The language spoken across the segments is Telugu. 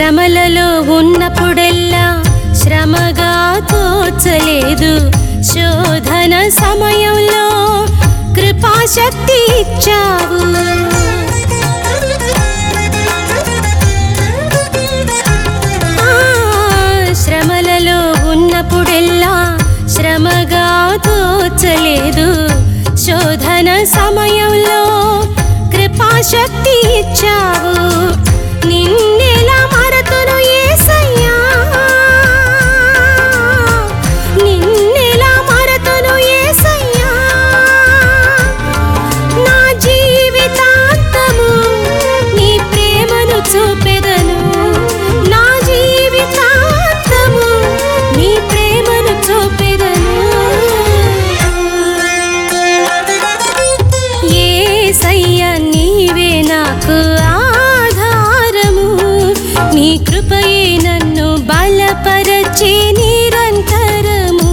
శ్రమలలో ఉన్నప్పుడెల్లా శ్రమగా తోచలేదు శోధన సమయంలో కృపాశక్తి ఇచ్చావు ఆ, శ్రమలలో ఉన్నప్పుడెల్లా శ్రమగా తోచలేదు శోధన సమయంలో కృపాశక్తి ఇచ్చావు నిన్నెలా మరతును ఏసయ్యా నిన్నెలా మరతును ఏసయ్యా నా జీవితాంతము నీ ప్రేమను చూపెదను నా జీవితాంతము నీ ప్రేమను చూపెదను యేసయ్య నీవే నాకు ఆధారము నీ కృపయే నన్ను బలపరచే నిరంతరము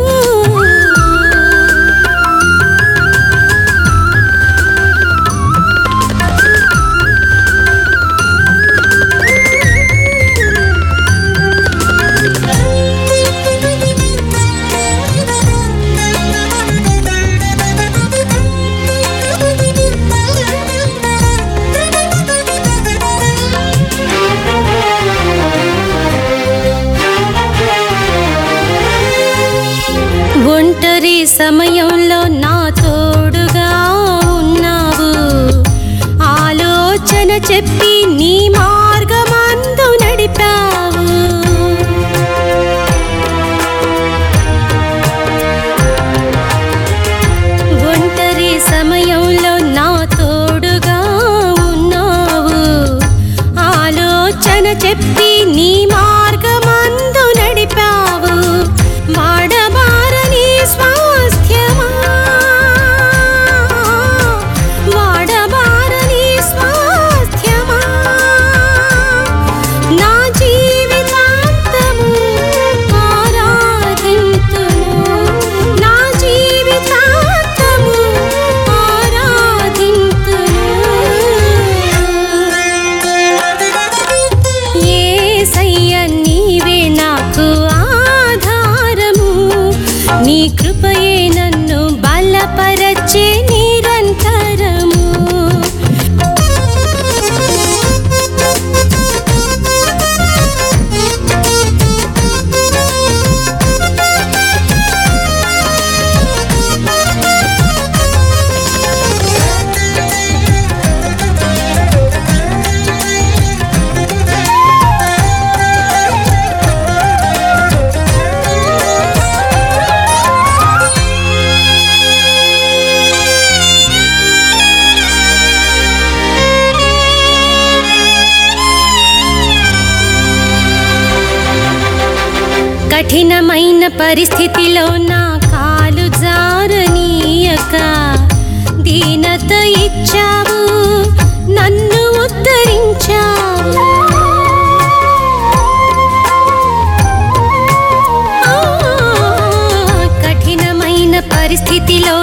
ఒంటరి సమయంలో నా తోడుగా ఉన్నావు ఆలోచన చెప్పి నీ మార్గమందు నడిపావు ఒంటరి సమయంలో నా తోడుగా ఉన్నావు ఆలోచన చెప్పి నీ మార్గమందు నడిపావు వాడబారని స్వాస్థ్యమా వాడబారని స్వాస్థ్యమా నా జీవితాంతము ఆరాధింతును నా జీవితాంతము ఆరాధింతును యేసయ్య నీవే నాకు ఆధారము నీ కృపయే నన్ను బలపరచే నిరంతరము కఠినమైన పరిస్థితిలో నా కాలు జారనీయక దీనత ఇచ్చావు నన్ను ఉద్ధరించావు ఆ, కఠినమైన పరిస్థితిలో